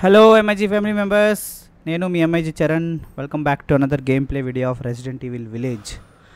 Hello MIG family members నేను మీ MIG Charan welcome back to another game play video of resident evil village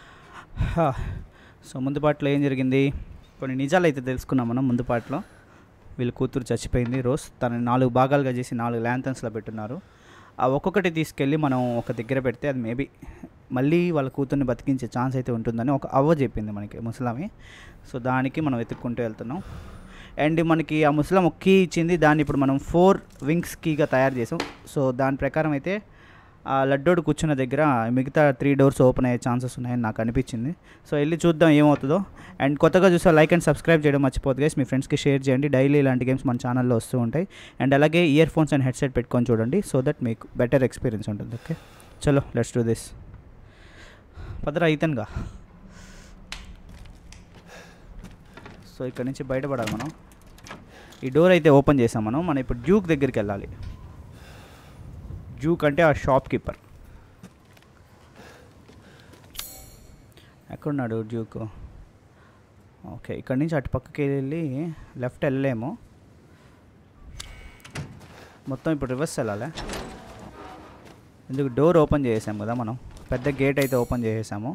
so ముందు పాటలో ఏం జరిగింది కొన్ని నిజాలు అయితే తెలుసుకున్నాం మనం ముందు పాటలో వీళ్ళ కూతురు చచ్చిపోయింది రోజ్ తనని నాలుగు భాగాలుగా చేసి నాలుగు ల్యాంథన్స్లో పెట్టున్నారు ఆ ఒక్కొక్కటి తీసుకెళ్ళి మనం ఒక దగ్గర పెడితే అది మేబీ మళ్ళీ వాళ్ళ కూతుర్ని బతికించే ఛాన్స్ అయితే ఉంటుందని ఒక అవ్వ చెప్పింది మనకి ముసలామి సో దానికి మనం వెతుక్కుంటూ వెళ్తున్నాం అండ్ మనకి ఆ ముసలం ఒక కీ ఇచ్చింది దాన్ని ఇప్పుడు మనం ఫోర్ వింగ్స్ కీగా తయారు చేసాం సో దాని ప్రకారం అయితే ఆ లడ్డోడు కూర్చున్న దగ్గర మిగతా త్రీ డోర్స్ ఓపెన్ అయ్యే ఛాన్సెస్ ఉన్నాయని నాకు అనిపించింది సో వెళ్ళి చూద్దాం ఏమవుతుందో అండ్ కొత్తగా చూస్తే లైక్ అండ్ సబ్స్క్రైబ్ చేయడం మర్చిపోదు గైస్ మీ ఫ్రెండ్స్కి షేర్ చేయండి డైలీ ఇలాంటి గేమ్స్ మన ఛానల్లో వస్తూ ఉంటాయి అండ్ అలాగే ఇయర్ ఫోన్స్ అండ్ హెడ్సెట్ పెట్టుకొని చూడండి సో దట్ మీకు బెటర్ ఎక్స్పీరియన్స్ ఉంటుంది ఓకే చలో లెట్స్ డూ దిస్ పదరా అయితేనుగా సో ఇక్కడ నుంచి బయటపడాలి మనం ఈ డోర్ అయితే ఓపెన్ చేసాం మనం మనం ఇప్పుడు డ్యూక్ దగ్గరికి వెళ్ళాలి డ్యూక్ అంటే ఆ షాప్ కీపర్ ఎక్కడున్నాడు డ్యూక్ ఓకే ఇక్కడ నుంచి అటు పక్కకి వెళ్ళి లెఫ్ట్ వెళ్ళలేము మొత్తం ఇప్పుడు రివర్స్ వెళ్ళాలి ఎందుకు డోర్ ఓపెన్ చేసాం కదా మనం పెద్ద గేట్ అయితే ఓపెన్ చేసేసాము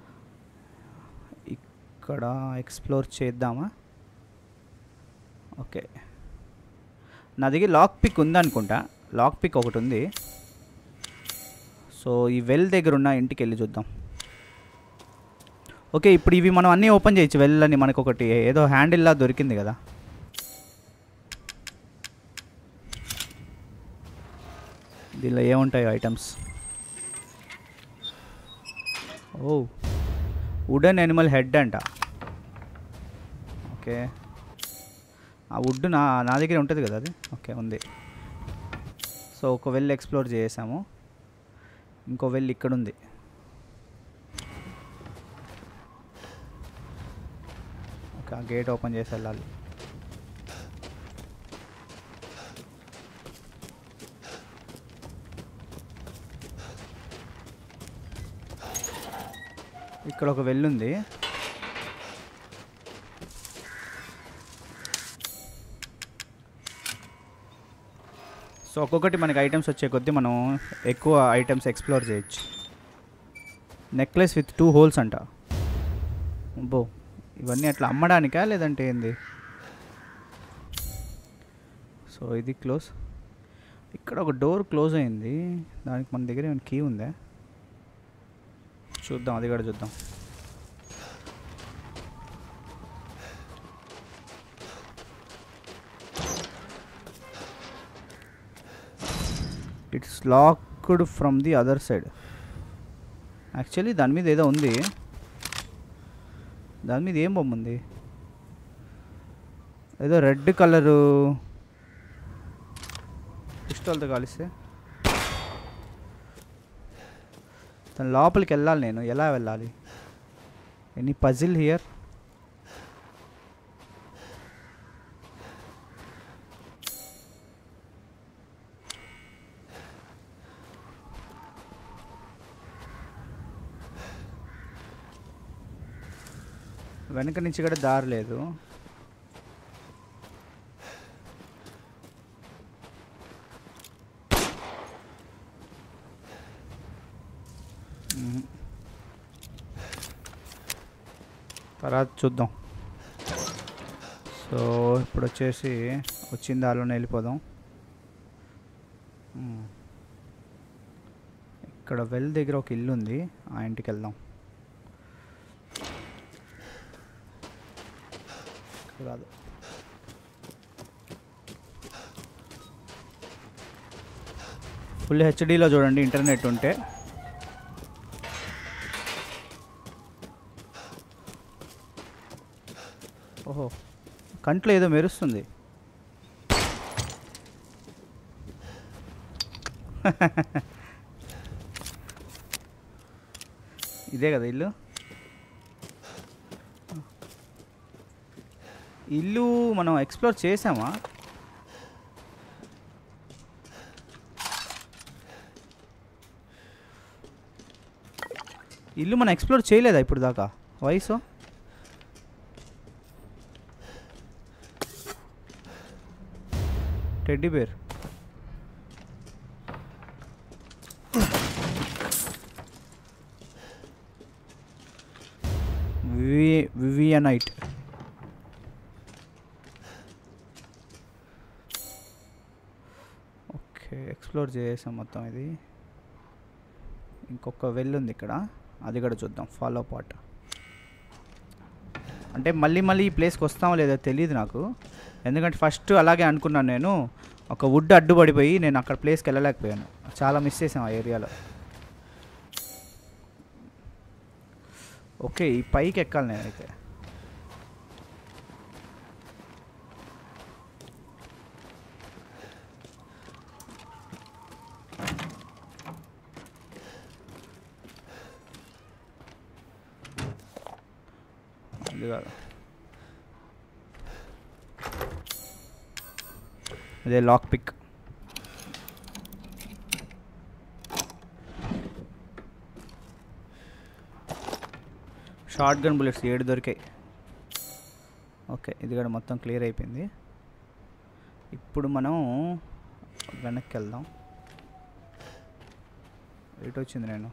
ఇక్కడ ఎక్స్ప్లోర్ చేద్దామా ఓకే నా దగ్గర లాక్ పిక్ ఉందనుకుంటా లాక్ పిక్ ఒకటి ఉంది సో ఈ వెల్ దగ్గర ఉన్న ఇంటికి వెళ్ళి చూద్దాం ఓకే ఇప్పుడు ఇవి మనం అన్నీ ఓపెన్ చేయొచ్చు వెల్ అని మనకు ఒకటి ఏదో హ్యాండిల్లా దొరికింది కదా దీనిలో ఏముంటాయి ఐటమ్స్ ఓ వుడెన్ యానిమల్ హెడ్ అంట ఓకే ఆ వుడ్ నా నా దగ్గర ఉంటుంది కదా అది ఓకే ఉంది సో ఒక వెళ్ళి ఎక్స్ప్లోర్ చేసాము ఇంకో వెళ్ళి ఇక్కడ ఉంది ఓకే ఆ గేట్ ఓపెన్ చేసి వెళ్ళాలి ఇక్కడ ఒక వెల్లుంది సో ఒక్కొక్కటి మనకి ఐటమ్స్ వచ్చే కొద్దీ మనం ఎక్కువ ఐటమ్స్ ఎక్స్ప్లోర్ చేయొచ్చు నెక్లెస్ విత్ టూ హోల్స్ అంట బో ఇవన్నీ అట్లా అమ్మడానికా లేదంటే ఏంది సో ఇది క్లోజ్ ఇక్కడ ఒక డోర్ క్లోజ్ అయింది దానికి మన దగ్గర ఏమైనా కీ ఉందా చూద్దాం అది కూడా చూద్దాం it's locked from the other side actually దాని మీద ఏదో ఉంది దాని మీద ఏం బొమ్మ ఉంది ఏదో రెడ్ కలరు పిస్టల్తో కాలిస్తే తన లోపలికి వెళ్ళాలి నేను ఎలా వెళ్ళాలి ఎనీ పజిల్ హియర్ వెనక నుంచి కూడా దారి లేదు మ్మ్. తర్వాత చూద్దాం సో ఇప్పుడు వచ్చేసి వచ్చిన దారిలోనే వెళ్ళిపోదాం మ్మ్. ఇక్కడ వెల్ దగ్గర ఒక ఇల్లు ఉంది ఆ ఇంటికి వెళ్దాం ఇక్కడ కాదు ఫుల్ హెచ్డీలో చూడండి ఇంటర్నెట్ ఉంటే ఓహో కంట్లో ఏదో మెరుస్తుంది ఇదే కదా ఇల్లు ఇల్లు మనం ఎక్స్ప్లోర్ చేసామా ఇల్లు మనం ఎక్స్ప్లోర్ చేయలేదా ఇప్పుడు దాకా వయసు టెడ్డీ బేర్ ఓకే ఎక్స్ప్లోర్ చేసాం మొత్తం ఇది ఇంకొక వెల్ ఉంది ఇక్కడ అది కూడా చూద్దాం ఫాలో పాట్ అంటే మళ్ళీ మళ్ళీ ఈ ప్లేస్కి వస్తామో లేదో తెలియదు నాకు ఎందుకంటే ఫస్ట్ అలాగే అనుకున్నాను నేను ఒక వుడ్ అడ్డుపడిపోయి నేను అక్కడ ప్లేస్కి వెళ్ళలేకపోయాను చాలా మిస్ చేసాం ఆ ఏరియాలో ఓకే ఈ పైకి ఎక్కాలి నేనైతే అది కాదు ఇదే lock pick shotgun bullets ఏడు దొరికాయి ఓకే ఇది కూడా మొత్తం క్లియర్ అయిపోయింది ఇప్పుడు మనం వెనక్కి వెళ్దాం ఎటు వచ్చింది నేను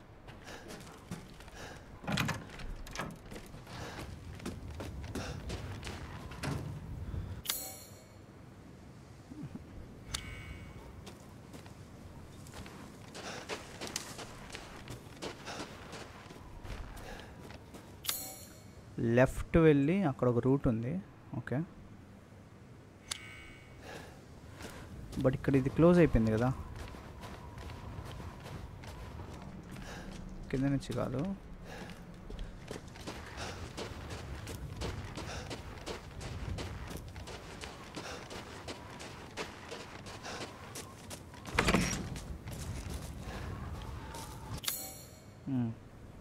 లెఫ్ట్ వెళ్ళి అక్కడ ఒక రూట్ ఉంది ఓకే బట్ ఇక్కడ ఇది క్లోజ్ అయిపోయింది కదా కింద నుంచి కాదు మ్మ్.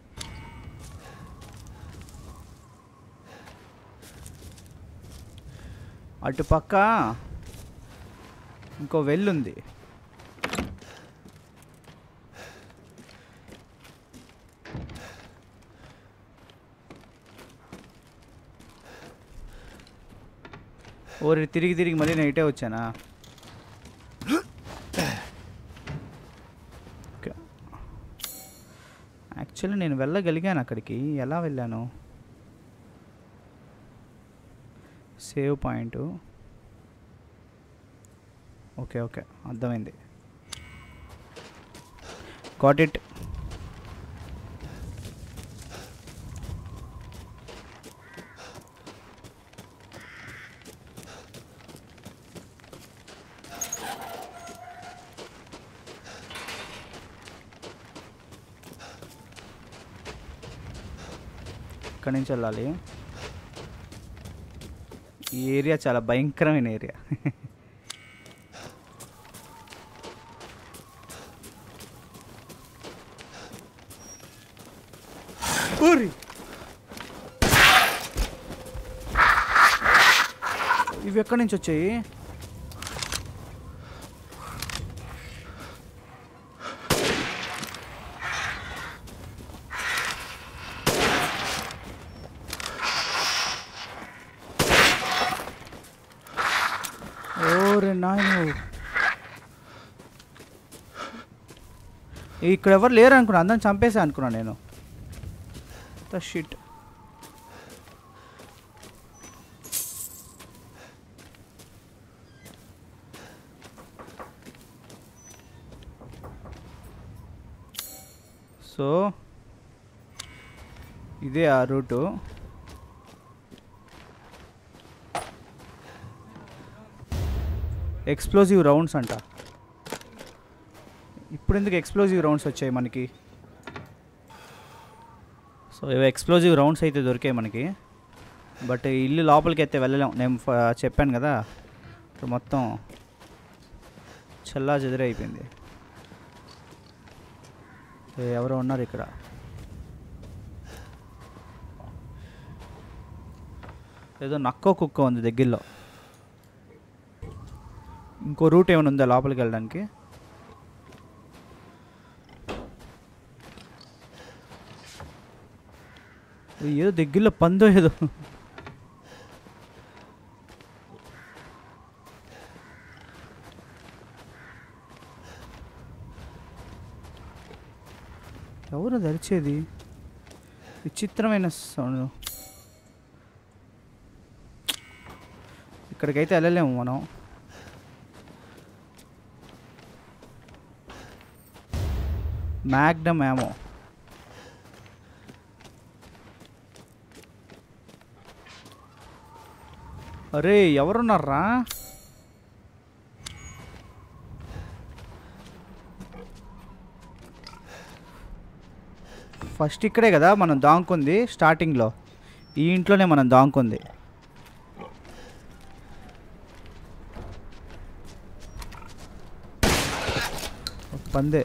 అటుపక్క ఇంకో వెల్లుంది ఓరి తిరిగి తిరిగి మళ్ళీ నేను ఇటే వచ్చానా ఓకే. యాక్చువల్లీ నేను వెళ్ళగలిగాను అక్కడికి ఎలా వెళ్ళాను సేవ్ పాయింట్ ఓకే ఓకే అర్థమైంది గాట్ ఇట్ ఇక్కడి నుంచి వెళ్ళాలి ఈ ఏరియా చాలా భయంకరమైన ఏరియా ఊరి ఇవి ఎక్కడి నుంచి వచ్చాయి ఓరే నాయన ఇక్కడ ఎవరు లేరు అనుకున్నా అందరం చంపేసా అనుకున్నా నేను ద షిట్ సో ఇదే ఆ రూటు ఎక్స్ప్లోజివ్ రౌండ్స్ అంట ఇప్పుడు ఎందుకు ఎక్స్ప్లోజివ్ రౌండ్స్ వచ్చాయి మనకి సో ఇవి ఎక్స్ప్లోజివ్ రౌండ్స్ అయితే దొరికాయి మనకి బట్ ఇల్లు లోపలికి అయితే వెళ్ళలేం నేను ఫ- చెప్పాను కదా ఇప్పుడు మొత్తం చల్లా చెదిరైపోయింది ఏ, ఎవరో ఉన్నారు ఇక్కడ ఏదో నక్కో కుక్క ఉంది దగ్గరలో ఇంకో రూట్ ఏమైనా ఉందా లోపలికి వెళ్ళడానికి ఇది ఏదో దగ్గరలో పందో ఏదో ఎవరు దరిచేది విచిత్రమైన సౌండ్ ఇక్కడికైతే వెళ్ళలేము మనం మ్యాగ్నమ్ ఏమో అరే ఎవరున్నారా ఫస్ట్ ఇక్కడే కదా మనం దాంకుంది స్టార్టింగ్లో ఈ ఇంట్లోనే మనం దాంకుంది పందే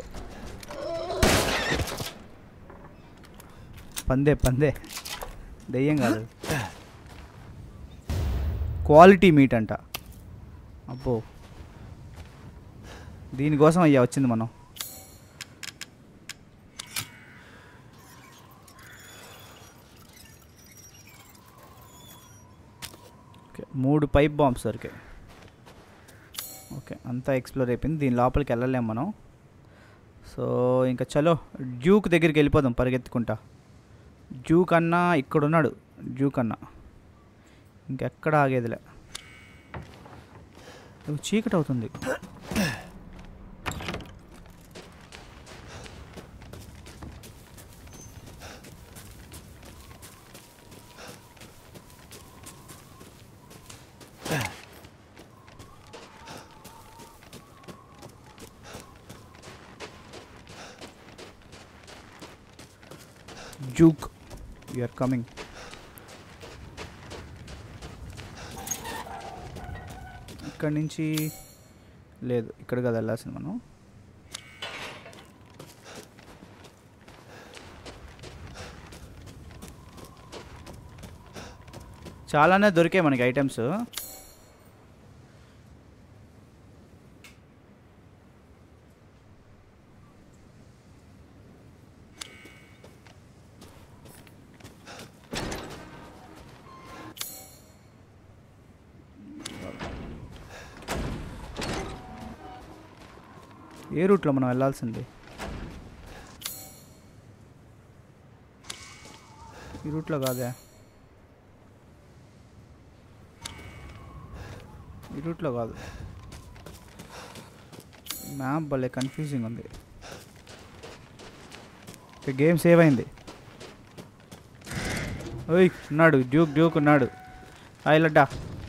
పందే పందే దెయ్యం కాదు క్వాలిటీ మీట్ అంట అబ్బో దీనికోసం అయ్యా వచ్చింది మనం ఓకే మూడు పైప్ బాంబ్స్ దొరికాయి ఓకే అంతా ఎక్స్ప్లోర్ అయిపోయింది దీని లోపలికి వెళ్ళలేం మనం సో ఇంకా చలో డ్యూక్ దగ్గరికి వెళ్ళిపోదాం పరిగెత్తుకుంటా డ్యూక్ అన్నా ఇక్కడ ఉన్నాడు డ్యూక్ అన్న ఇంకెక్కడ ఆగేదిలే ఓ, చీకటి అవుతుంది జూక్ ఆర్ కమింగ్ ఇక్కడ నుంచి లేదు ఇక్కడ కదా వెళ్ళాల్సింది మనం చాలానే దొరికాయి మనకి ఐటమ్స్ ఏ రూట్లో మనం వెళ్ళాల్సింది ఈ రూట్లో కాదే ఈ రూట్లో కాదు మ్యాప్ భలే కన్ఫ్యూజింగ్ ఉంది గేమ్ సేవ్ అయింది ఓయ్ ఉన్నాడు డ్యూక్ డ్యూక్ ఉన్నాడు హాయ్ లడ్డా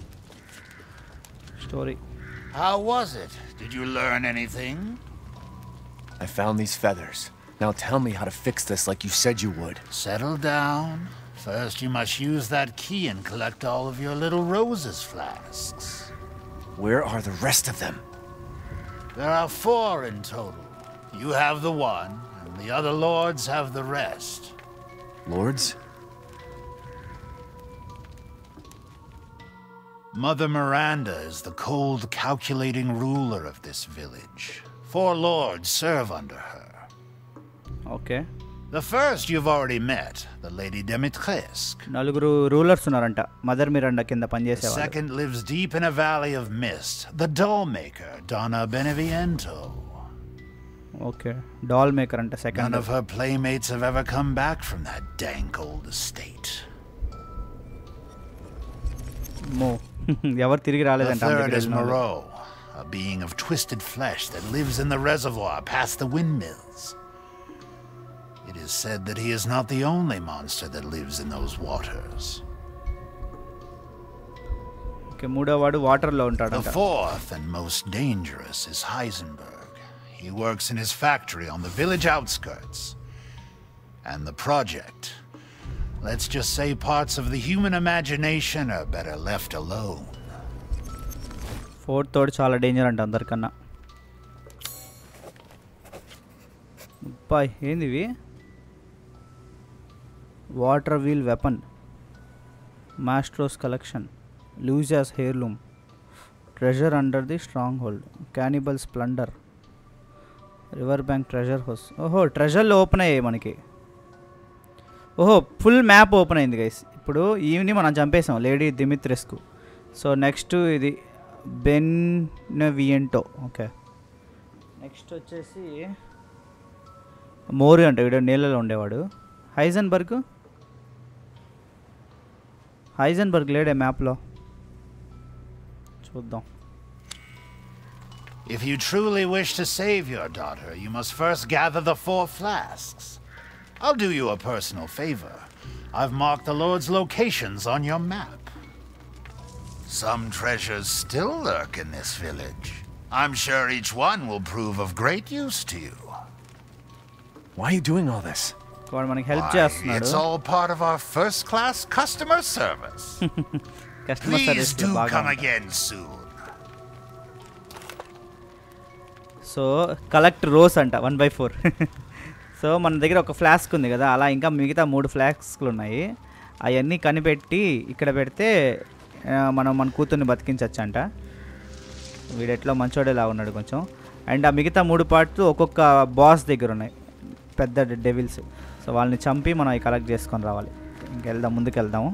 story How was it? Did you learn anything? I found these feathers. Now tell me how to fix this like you said you would. Settle down. First, you must use that key and collect all of your little roses flasks. Where are the rest of them? There are four in total. You have the one, and the other lords have the rest. Lords? Mother Miranda is the cold, calculating ruler of this village. Four lords serve under her. Okay The first you've already met, the Lady Demetresque. నలుగురు rulers ఉన్నారంట mother Miranda కింద The పనిచేసేవాళ్ళు second lives deep in a valley of mist, the doll maker, Donna Beneviento. ఓకే doll maker అంట None second of her playmates have ever come back from that dank old estate. మో ఎవరు తిరిగి The రాలేదంట ఆమె third దగ్గరికి is వెళ్ళిన వాళ్ళు. Moreau, a being of twisted flesh that lives in the reservoir past the windmills. It is said that he is not the only monster that lives in those waters. Okay మూడో వాడు వాటర్లో The ఉంటాడంట fourth and most dangerous is Heisenberg. He works in his factory on the village outskirts. And the project. Let's just say parts of the human imagination are better left alone. Fourth తోడు చాలా danger అంట అందరికన్నా అబ్బాయ్ ఏంది ఇవి water wheel weapon maestros collection Luiza's heirloom treasure under the stronghold cannibal splendour river bank treasure house ఓహో ట్రెజర్లు open అయ్యాయి మనకి ఓహో ఫుల్ మ్యాప్ ఓపెన్ అయింది గైస్ ఇప్పుడు ఈవిని మనం చంపేసాం లేడీ దిమిత్రెస్కు సో నెక్స్ట్ ఇది బెన్నవియంటో ఓకే నెక్స్ట్ వచ్చేసి మోరు అంట వీడు నీళ్ళలో ఉండేవాడు హైజన్బర్గ్ హైజన్బర్గ్ లేడే మ్యాప్లో చూద్దాం If you truly wish to save your daughter, you must first gather the four flasks. I'll do you a personal favor. I've marked the Lord's locations on your map. Some treasures still lurk in this village. I'm sure each one will prove of great use to you. Why are you doing all this? వాడు మనకి help Why, చేస్తున్నాడు it's all part of our first class customer service. Customer Please service do బాగా come ఉంటుంది. again soon. So collect rose అంట one by four so మన దగ్గర ఒక flask ఉంది కదా అలా ఇంకా మిగతా మూడు ఫ్లాస్క్లు ఉన్నాయి అవన్నీ కనిపెట్టి ఇక్కడ పెడితే ఆ, మనం మన కూతుర్ని బతికించవచ్చు అంట వీడెట్లో మంచోడేలా ఉన్నాడు కొంచెం అండ్ ఆ మిగతా మూడు పార్ట్లు ఒక్కొక్క బాస్ దగ్గర ఉన్నాయి పెద్ద డెవిల్స్ సో వాళ్ళని చంపి మనం అవి కలెక్ట్ చేసుకొని రావాలి ఇంకెళ్దాం ముందుకు వెళ్దాము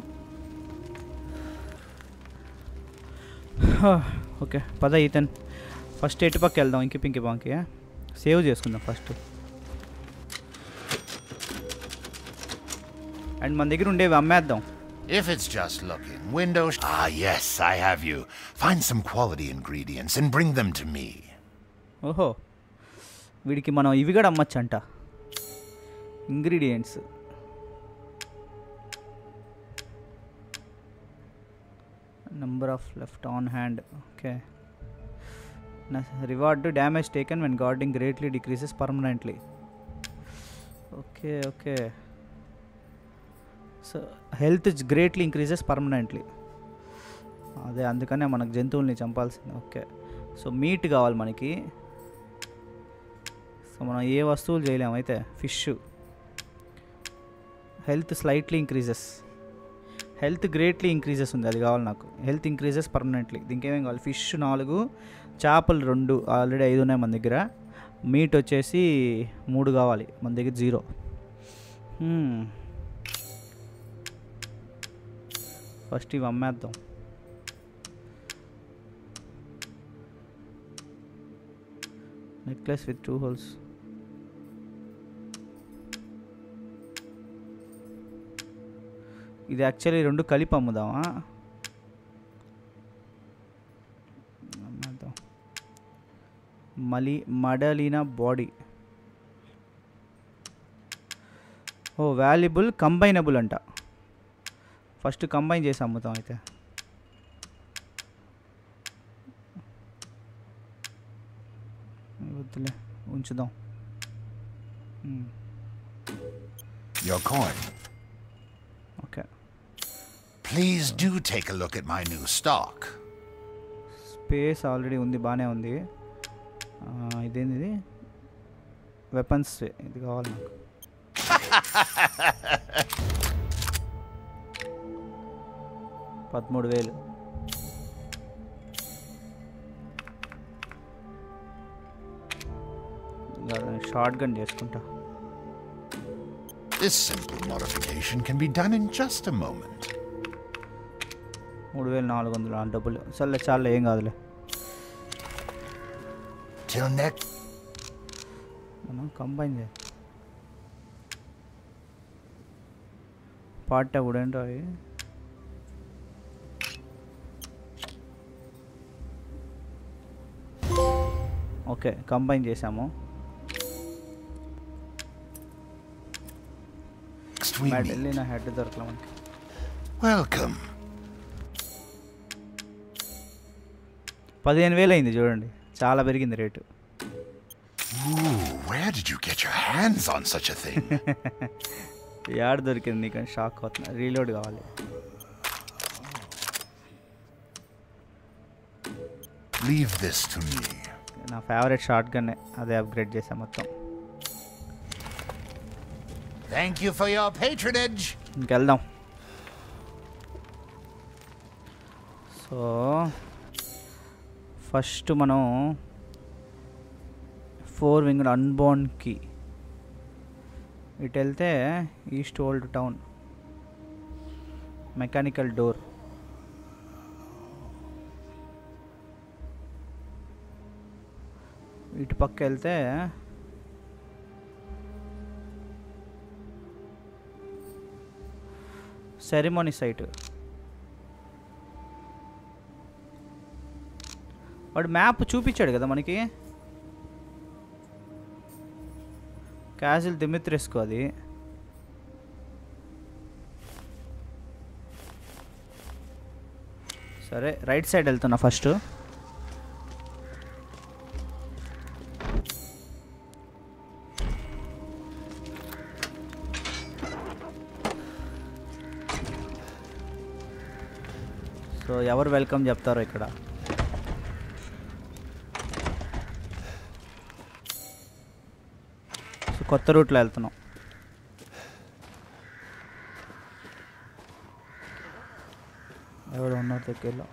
ఓకే పద ఈతన్ ఫస్ట్ ఎటు పక్క వెళ్దాం ఇంకి పింకి పాంకి సేవ్ చేసుకుందాం ఫస్ట్ అండ్ మన దగ్గర ఉండేవి అమ్మేద్దాం If it's just looking, window. sh- ah, yes, I have you. Find some quality ingredients and bring them to me. ఓహో వీడికి మనం ఇవి కూడా అమ్మచ్చు అంట ingredients number of left on hand okay reward damage taken when guarding greatly decreases permanently okay okay so health greatly increases permanently అదే అందుకనే మనకు జంతువుల్ని చంపాల్సింది ఓకే సో మీట్ కావాలి మనకి సో మనం ఏ వస్తువులు చేయలేము అయితే fish health slightly increases health greatly increases ఉంది అది కావాలి నాకు హెల్త్ ఇంక్రీజెస్ పర్మనెంట్లీ దీనికి ఏమేం కావాలి ఫిష్ నాలుగు చేపలు రెండు ఆల్రెడీ ఐదు ఉన్నాయి మన దగ్గర మీట్ వచ్చేసి మూడు కావాలి మన దగ్గర జీరో ఫస్ట్ ఇవి అమ్మేద్దాం నెక్లెస్ విత్ టూ హోల్స్ ఇది యాక్చువల్లీ రెండు కలిపి అమ్ముదామా అమ్మేద్దాం మలి మడలిన బాడీ ఓ వాల్యుబుల్ కంబైనబుల్ అంట ఫస్ట్ కంబైన్ చేసి అమ్ముతాం అయితే వద్దులే ఉంచుదాం మ్మ్. Your coin. Okay Please do take a look at my new stock. Space already ఉంది బాగానే ఉంది ఆ, ఇదేంది ఇది వెపన్స్ ఇది కావాలి నాకు పదమూడు వేలు షార్ట్ గన్ చేసుకుంటా This simple modification can be done in just a moment. మూడు వేలు నాలుగు వందలు ఆ డబ్బులు సర్లే చాలే ఏం కాదులే Till next. మనం కంబైన్ చేయాలి పాట ఏంటో అవి ఓకే కంబైన్ చేసాము Next we మ్యాట్ meet. వెళ్ళి నా హెడ్ దొరకలే మనకి Welcome. పదిహేను వేలు అయింది చూడండి చాలా పెరిగింది rate Ooh, where did you get your hands on such a thing? యాడ్ దొరికింది నీకు షాక్ అవుతున్నా రీలోడ్ కావాలి Leave this to me. నా ఫేవరెట్ షార్ట్ గన్నే అదే అప్గ్రేడ్ చేసా మొత్తం Thank you for your patronage. ఇంకెళ్దాం సో ఫస్ట్ మనం ఫోర్ వింగ్డ్ అన్బోర్న్కి ఇటు వెళ్తే east old town mechanical door ఇటు పక్క వెళ్తే సెరిమోనీ సైట్ వాడు మ్యాప్ చూపించాడు కదా మనకి క్యాజిల్ దిమిత్రెస్కో అది సరే రైట్ సైడ్ వెళ్తున్నా ఫస్ట్ సో ఎవరు వెల్కమ్ చెప్తారో ఇక్కడ సో కొత్త రూట్లో వెళ్తున్నాం ఎవరు ఉన్నారు దగ్గరలో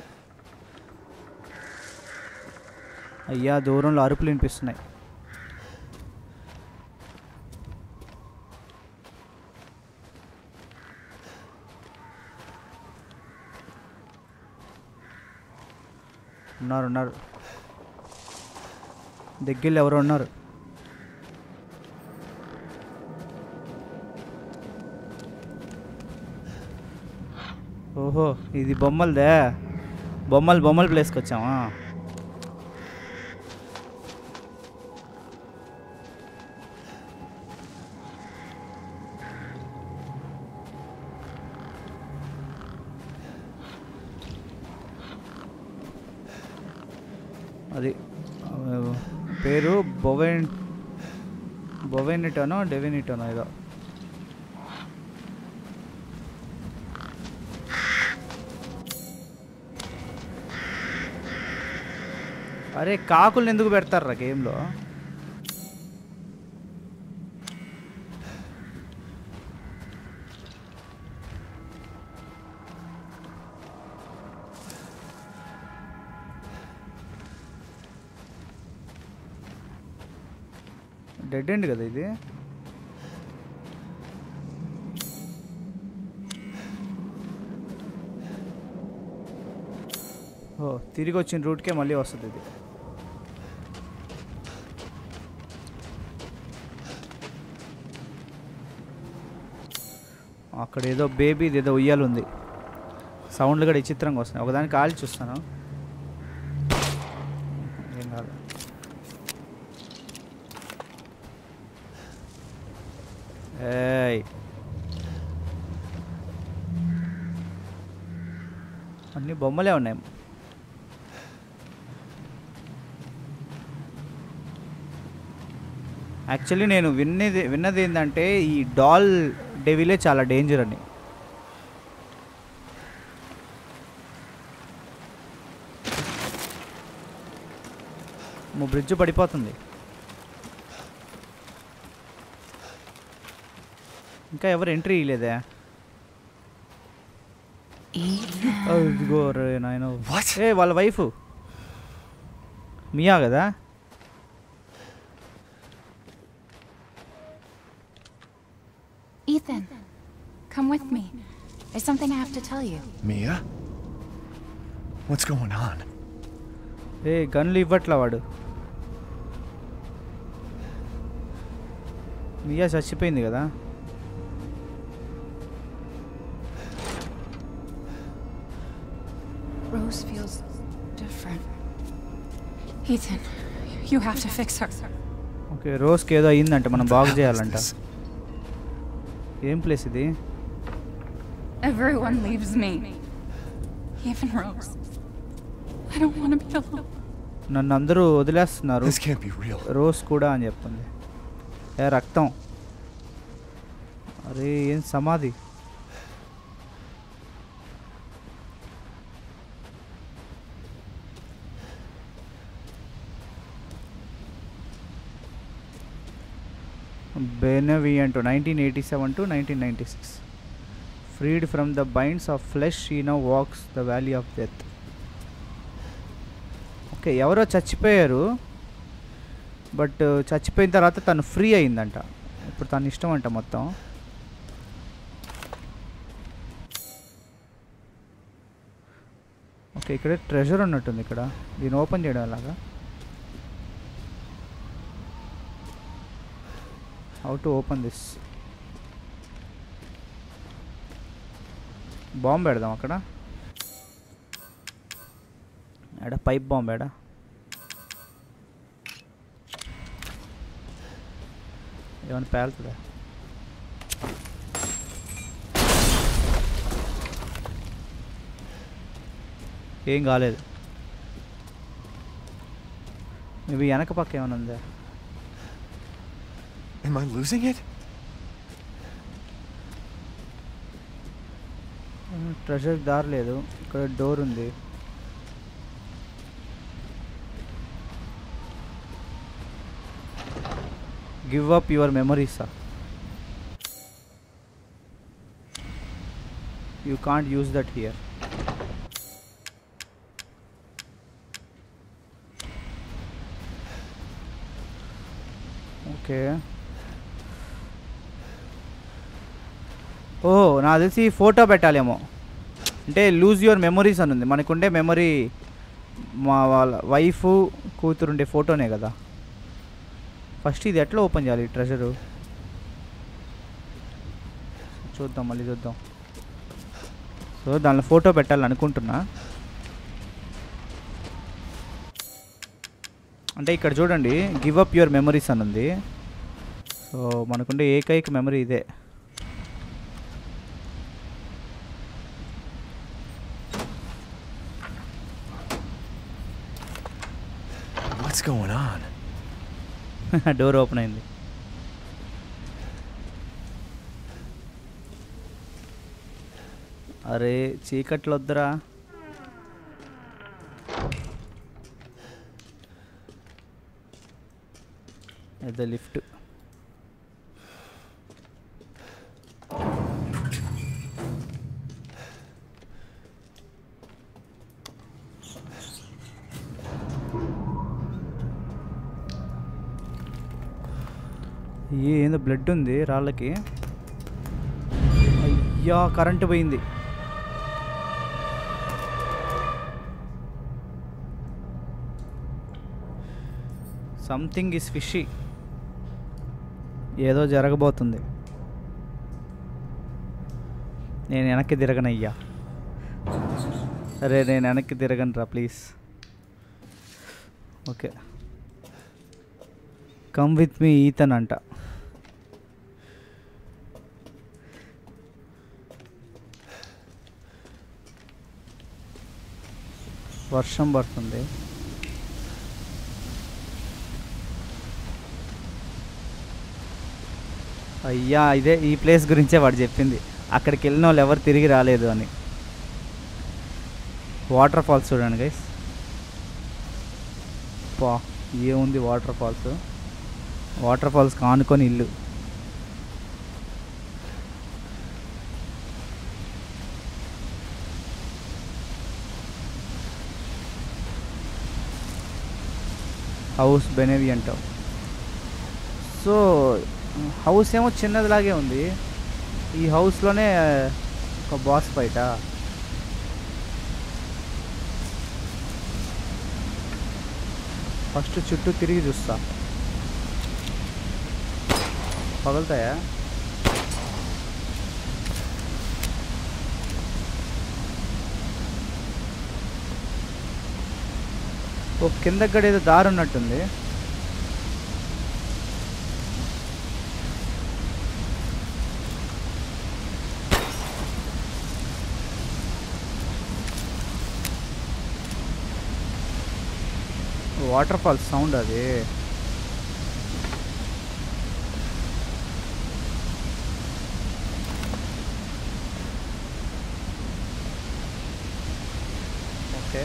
అయ్యా దూరంలో అరుపులు వినిపిస్తున్నాయి ఉన్నారు ఉన్నారు దగ్గరలో ఎవరు ఉన్నారు ఓహో ఇది బొమ్మలదే బొమ్మలు బొమ్మల ప్లేస్కి వచ్చామా అది ఆ, పేరు బొవెన్ బొవెనిటోనో డెవినిటోనో ఏదో అరే కాకుల్ని ఎందుకు పెడతారా గేమ్లో డెడ్ ఎండ్ కదా ఇది ఓ తిరిగి వచ్చిన రూట్కే మళ్ళీ వస్తుంది ఇది అక్కడ ఏదో బేబీది ఏదో ఉయ్యాలు ఉంది సౌండ్లు కూడా విచిత్రంగా వస్తున్నాయి ఒకదానికి కాలి చూస్తాను ఏం కాదు ఏయ్ అన్ని బొమ్మలే ఉన్నాయి యాక్చువల్లీ నేను విన్నది విన్నది ఏంటంటే ఈ డాల్ డెవిలే చాలా డేంజర్ అని మా బ్రిడ్జ్ పడిపోతుంది ఇంకా ఎవరు ఎంట్రీ ఇవ్వలేదే ఇదిగో రే నాయన What? ఏ వాళ్ళ వైఫ్ మియా కదా Ethan, come with me. There's something I have to tell you. Mia? What's going on? ఏ గన్లు ఇవ్వట్లా వాడు మియా చచ్చిపోయింది కదా Rose feels different. Ethan, you have to fix her. Okay రోజుకి ఏదో అయ్యిందంట మనం బాగు What the hell is చేయాలంట this? ఏం ప్లేస్ ఇది Everyone leaves me. Even Rose. I don't want to be alone. నన్ను అందరూ వదిలేస్తున్నారు This can't be real. Rose కూడా అని చెప్తుంది ఏ రక్తం అరే ఏం సమాధి Beneviento nineteen eighty seven to nineteen ninety six freed from the binds of flesh he no walks the valley of death okay ఎవరో చచ్చిపోయారు బట్ చచ్చిపోయిన తర్వాత తను ఫ్రీ అయిందంట ఇప్పుడు తన ఇష్టం అంట మొత్తం ఓకే ఇక్కడ ట్రెజర్ ఉన్నట్టుంది ఇక్కడ దీన్ని ఓపెన్ చేయడం ఎలాగా how to open this bomb పెడదాం అక్కడ ఎడ పైప్ బాంబ్ ఎడ ఏమైనా పేలుతుందా ఏం కాలేదు ఇవి వెనక పక్క ఏమైనా ఉందా Am I losing it? Treasure దారి లేదు ఇక్కడ డోర్ ఉంది give up your memories you can't use that here okay ఓ నాకు తెలిసి ఫోటో పెట్టాలేమో అంటే లూజ్ యువర్ మెమరీస్ అని ఉంది మనకుండే మెమరీ మా వాళ్ళ వైఫ్ కూతురుండే ఫోటోనే కదా ఫస్ట్ ఇది ఎట్లా ఓపెన్ చేయాలి ట్రెజరు చూద్దాం మళ్ళీ చూద్దాం సో దానిలో ఫోటో పెట్టాలని అనుకుంటున్నా అంటే ఇక్కడ చూడండి గివ్ అప్ యువర్ మెమరీస్ అని ఉంది సో మనకుండే ఏకైక మెమరీ ఇదే What's going on? Door open అయింది అరే చీకట్లు వద్దురా ఏదో లిఫ్ట్ ఏ ఏందో బ్లడ్ ఉంది రాళ్ళకి అయ్యా కరెంటు పోయింది సంథింగ్ ఇస్ ఫిషీ ఏదో జరగబోతుంది నేను వెనక్కి తిరగనయ్యా సరే నేను వెనక్కి తిరగను రా please okay come with me Ethan అంట వర్షం పడుతుంది అయ్యా ఇదే ఈ ప్లేస్ గురించే వాడు చెప్పింది అక్కడికి వెళ్ళిన వాళ్ళు ఎవరు తిరిగి రాలేదు అని వాటర్ ఫాల్స్ చూడండి గైస్ పా ఏముంది వాటర్ ఫాల్స్ వాటర్ ఫాల్స్ కానుకొని ఇల్లు హౌస్ బెనేవి అంటావు సో హౌస్ ఏమో చిన్నదిలాగే ఉంది ఈ హౌస్లోనే ఒక బాస్ బయట ఫస్ట్ చుట్టూ తిరిగి చూస్తా పగులుతాయా ఓ కింద గడ ఏదో దారి ఉన్నట్టుంది వాటర్ ఫాల్స్ సౌండ్ అది ఓకే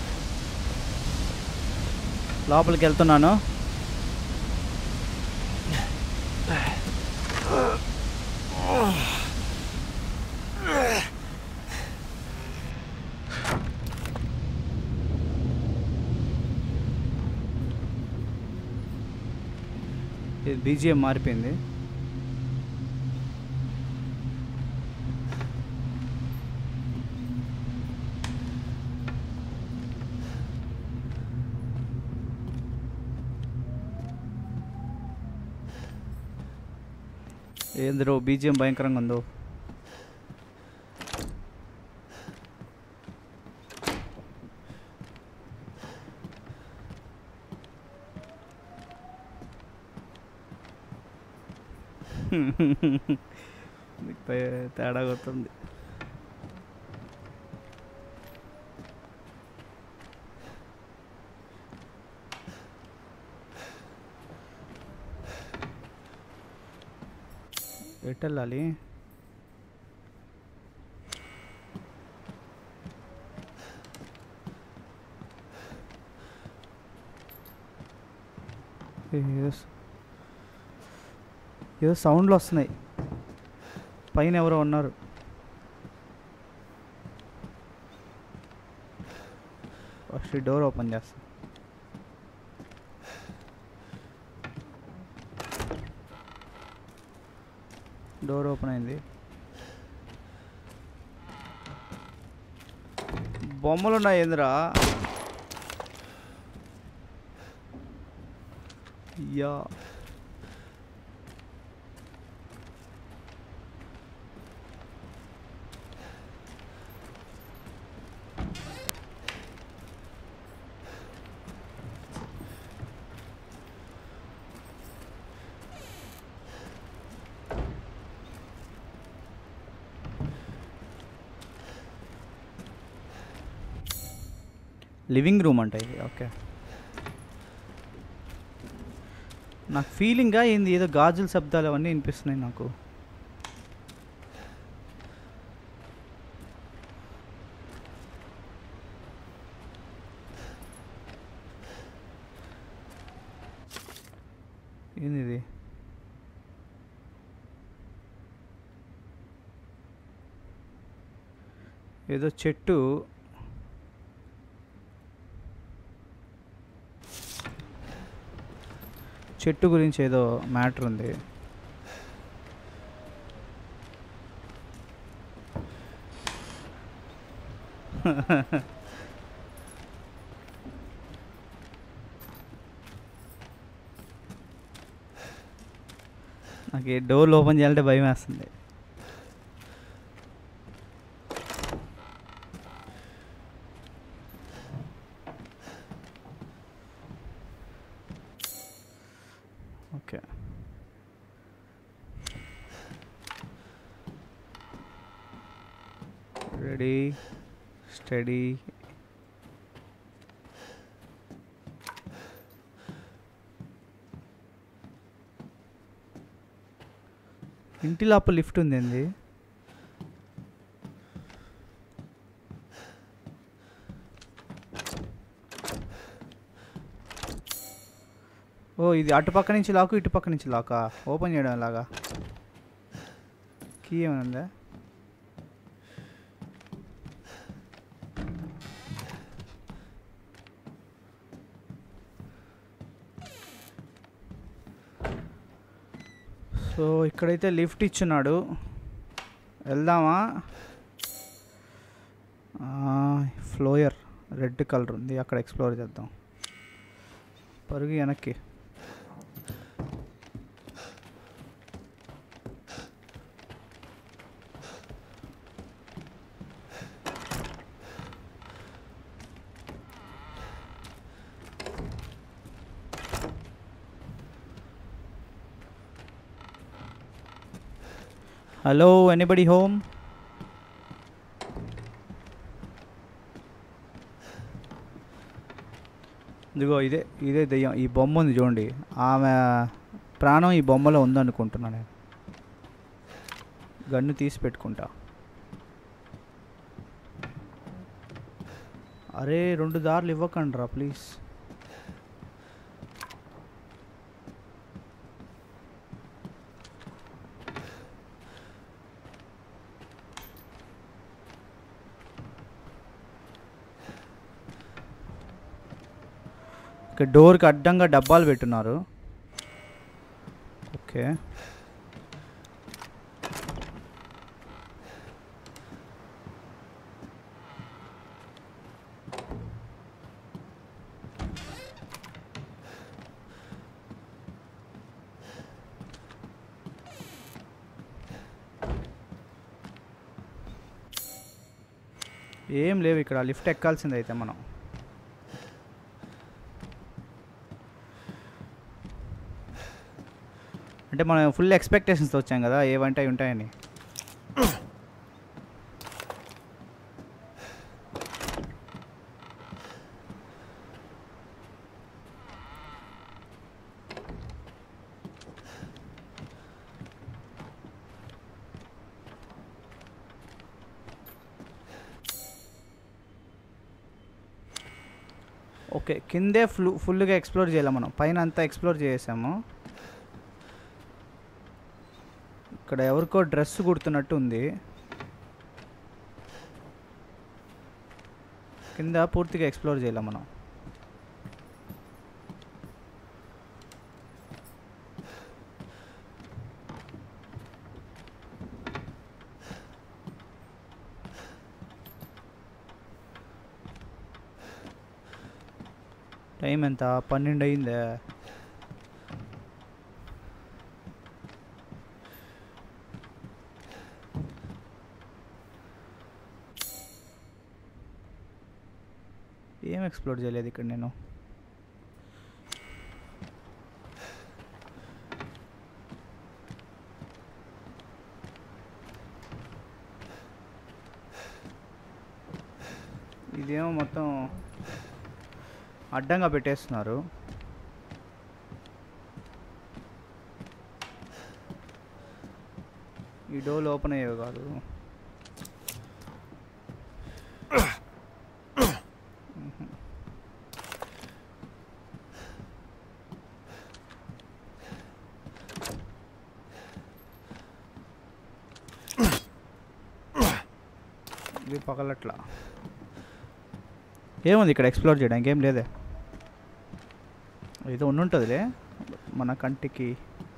లోపలికి వెళ్తున్నాను ఇది బీజిఎం మారిపోయింది ఏందిరో బీజిఎం భయంకరంగా ఉందో నీకు తే- తేడా కొడుతుంది ఎటు వెళ్ళాలి ఏదో స- ఏదో సౌండ్లు వస్తున్నాయి పైన ఎవరో ఉన్నారు ఫస్ట్ డోర్ ఓపెన్ చేస్తా డోర్ ఓపెన్ అయింది బొమ్మలు ఉన్నాయి ఏందిరా యా లివింగ్ రూమ్ అంట ఇది ఓకే నాకు ఫీలింగ్గా ఏంది ఏదో గాజుల శబ్దాలు అవన్నీ వినిపిస్తున్నాయి నాకు ఏంది ఇది ఏదో చెట్టు చెట్టు గురించి ఏదో మ్యాటర్ ఉంది నాకు ఈ డోర్లు ఓపెన్ చేయాలంటే భయం వేస్తుంది ఓకే రెడీ స్టడీ ఇంటి లోపల లిఫ్ట్ ఉంది ఏంది ఓ ఇది అటుపక్క నుంచి లాకు ఇటుపక్క నుంచి లాకా ఓపెన్ చేయడం లాగా కీ ఏమైనా ఉందా సో ఇక్కడైతే లిఫ్ట్ ఇచ్చున్నాడు వెళ్దామా ఫ్లోయర్ రెడ్ కలర్ ఉంది అక్కడ ఎక్స్ప్లోర్ చేద్దాం పరుగు వెనక్కి హలో ఎనీబడి హోమ్ ఇదిగో ఇదే ఇదే దెయ్యం ఈ బొమ్మ ఉంది చూడండి ఆమె ప్రాణం ఈ బొమ్మలో ఉందనుకుంటున్నా నేను గన్ను తీసి పెట్టుకుంటా అరే రెండు దారులు ఇవ్వకండి రా ప్లీజ్ ఇక్కడ డోర్కి అడ్డంగా డబ్బాలు పెట్టున్నారు ఓకే ఏం లేవు ఇక్కడ లిఫ్ట్ ఎక్కాల్సింది అయితే మనం అంటే మనం ఫుల్ ఎక్స్పెక్టేషన్స్తో వచ్చాం కదా ఏవంటే అవి ఉంటాయని ఓకే కిందే ఫుల్ ఫుల్గా ఎక్స్ప్లోర్ చేయాలి మనం పైన అంతా ఎక్స్ప్లోర్ చేసాము ఇక్కడ ఎవరికో డ్రెస్ కుడుతున్నట్టు ఉంది కింద పూర్తిగా ఎక్స్ప్లోర్ చేయాలి మనం టైం ఎంత పన్నెండు అయిందే ఏం ఎక్స్ప్లోర్ చేయలేదు ఇక్కడ నేను ఇదేమో మొత్తం అడ్డంగా పెట్టేస్తున్నారు ఈ డోర్లు ఓపెన్ అయ్యేవి కాదు ఇది పగలట్లా ఏముంది ఇక్కడ ఎక్స్ప్లోర్ చేయడానికి ఏం లేదే ఏదో ఉండుంటుందిలే మన కంటికి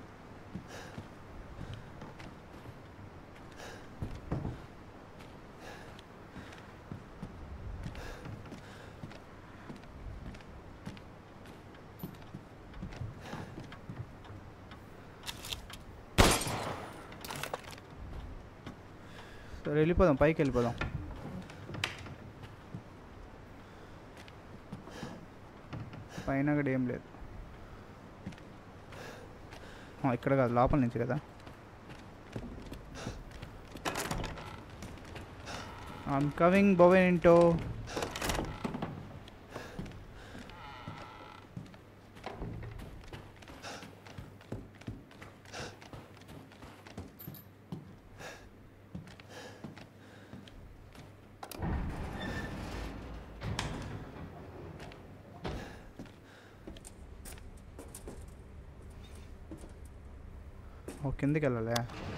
సరే వెళ్ళిపోదాం పైకి వెళ్ళిపోదాం పైన కూడా ఏం లేదు ఆ, ఇక్కడ కాదు లోపల నుంచి కదా ఐమ్ కవింగ్ బొవెనింటో ఓ కిందకి వెళ్ళాలి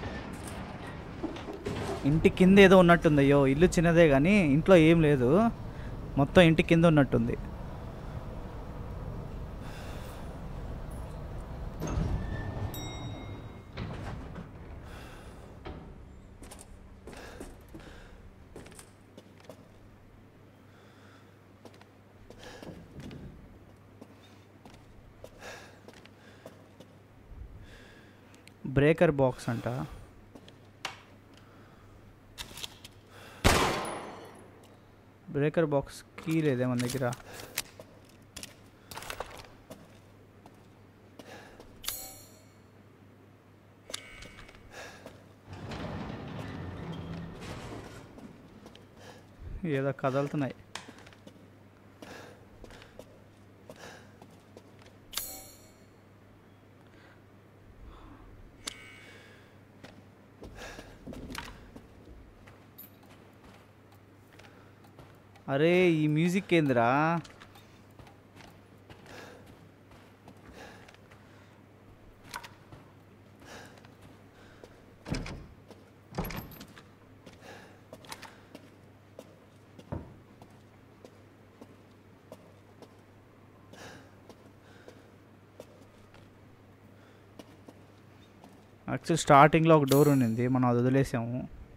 ఇంటి కింద ఏదో ఉన్నట్టుంది అయ్యో ఇల్లు చిన్నదే కానీ ఇంట్లో ఏం లేదు మొత్తం ఇంటి కింద ఉన్నట్టుంది బ్రేకర్ బాక్స్ అంట బ్రేకర్ బాక్స్ కీ లేదే మన దగ్గర ఏదో కదలుతున్నాయి అరే ఈ మ్యూజిక్ ఏందిరా యాక్చువల్ స్టార్టింగ్లో ఒక డోర్ ఉండింది మనం అది వదిలేసాము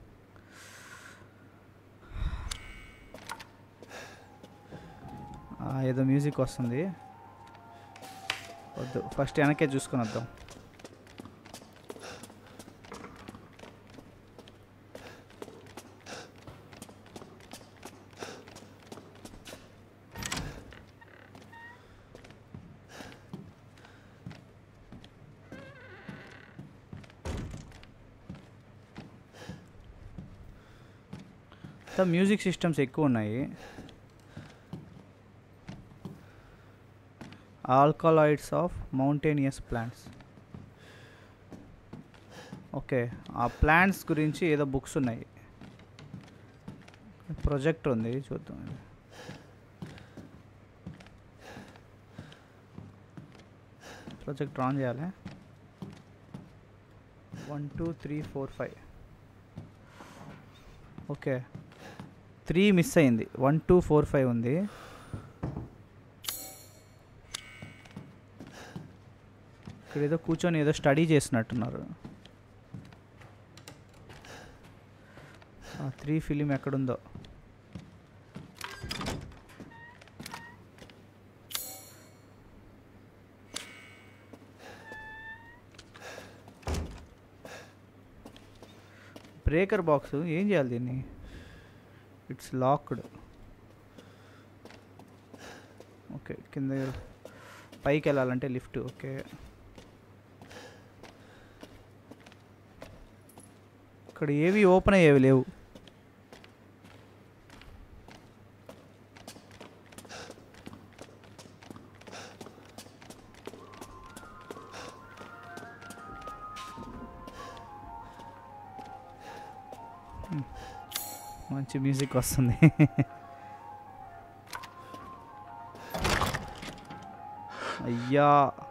ఆ, ఏదో మ్యూజిక్ వస్తుంది వద్దు ఫస్ట్ వెనకే చూసుకొని వద్దాం అంతా మ్యూజిక్ సిస్టమ్స్ ఎక్కువ ఉన్నాయి alkaloids of mountainous plants okay ఆ ప్లాంట్స్ గురించి ఏదో బుక్స్ ఉన్నాయి ప్రొజెక్ట్ ఉంది చూద్దాం ప్రాజెక్ట్ ఆన్ చేయాలి one two three four five okay three miss అయింది వన్ టూ ఫోర్ ఫైవ్ ఉంది ఇక్కడ ఏదో కూర్చొని ఏదో స్టడీ చేసినట్టున్నారు ఆ త్రీ ఫిలిం ఎక్కడుందో బ్రేకర్ బాక్స్ ఏం చేయాలి దీన్ని ఇట్స్ లాక్డ్ ఓకే కింద పైకి వెళ్ళాలంటే లిఫ్ట్ ఓకే ఇక్కడ ఏవి ఓపెన్ అయ్యేవి లేవు Hmm. మంచి మ్యూజిక్ వస్తుంది అయ్యా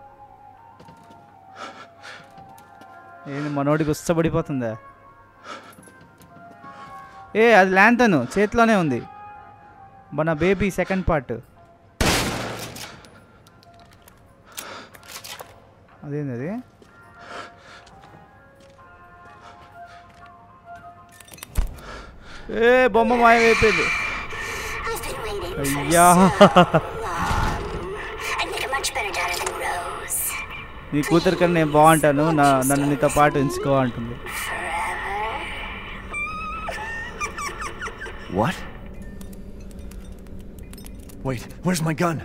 ఏంది మనోడికి ఉత్సపడిపోతుందా ఏ అది ల్యాంతను చేతిలోనే ఉంది మన బేబీ సెకండ్ పార్ట్ అదేంది అది ఏ బొమ్మ మాయమైపోయింది I've been waiting for అయ్యా I'd make a much better daughter than Rose. నీ కూతురు కన్నా నేను బాగుంటాను నా నన్ను నీతో పాటు ఉంచుకో అంటుంది What? Wait, where's my gun?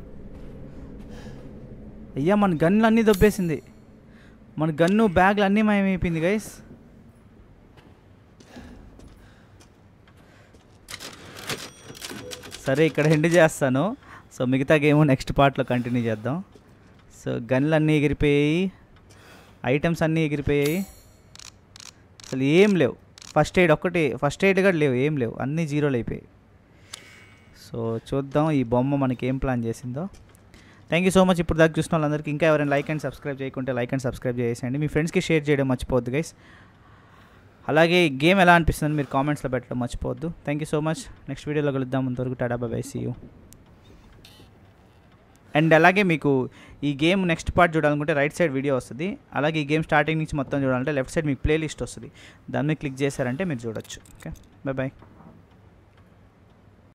అయ్యా మన గన్లు అన్నీ దొబ్బేసింది మన గన్ను బ్యాగ్లు అన్నీ మాయమైపోయింది గైస్ సరే ఇక్కడ ఎండ్ చేస్తాను సో మిగతా గేమ్ నెక్స్ట్ పార్ట్లో కంటిన్యూ చేద్దాం సో గన్లు అన్నీ ఎగిరిపోయాయి ఐటమ్స్ అన్నీ ఎగిరిపోయాయి అసలు ఏం లేవు ఫస్ట్ ఎయిడ్ ఒక్కటి ఫస్ట్ ఎయిడ్ కూడా లేవు ఏం లేవు అన్నీ జీరోలు అయిపోయాయి సో చూద్దాం ఈ బొమ్మ మనకి ఏం ప్లాన్ చేసిందో థ్యాంక్ యూ సో మచ్ ఇప్పుడు దాకా చూసిన వాళ్ళందరికీ ఇంకా ఎవరైనా లైక్ అండ్ సబ్స్క్రైబ్ చేయకుంటే లైక్ అండ్ సబ్స్క్రైబ్ చేసేయండి మీ ఫ్రెండ్స్కి షేర్ చేయడం మర్చిపోవద్దు గైస్ అలాగే ఈ గేమ్ ఎలా అనిపిస్తుందని మీరు కామెంట్స్లో పెట్టడం మర్చిపోవద్దు thank you so much next వీడియోలో కలుద్దాం అంతవరకు టాటా బాయ్ సీ యూ అండ్ అలాగే మీకు ఈ గేమ్ నెక్స్ట్ పార్ట్ చూడాలనుకుంటే రైట్ సైడ్ వీడియో వస్తుంది అలాగే ఈ గేమ్ స్టార్టింగ్ నుంచి మొత్తం చూడాలంటే లెఫ్ట్ సైడ్ మీకు ప్లేలిస్ట్ వస్తుంది దాన్ని క్లిక్ చేశారంటే మీరు చూడొచ్చు ఓకే బాయ్ బాయ్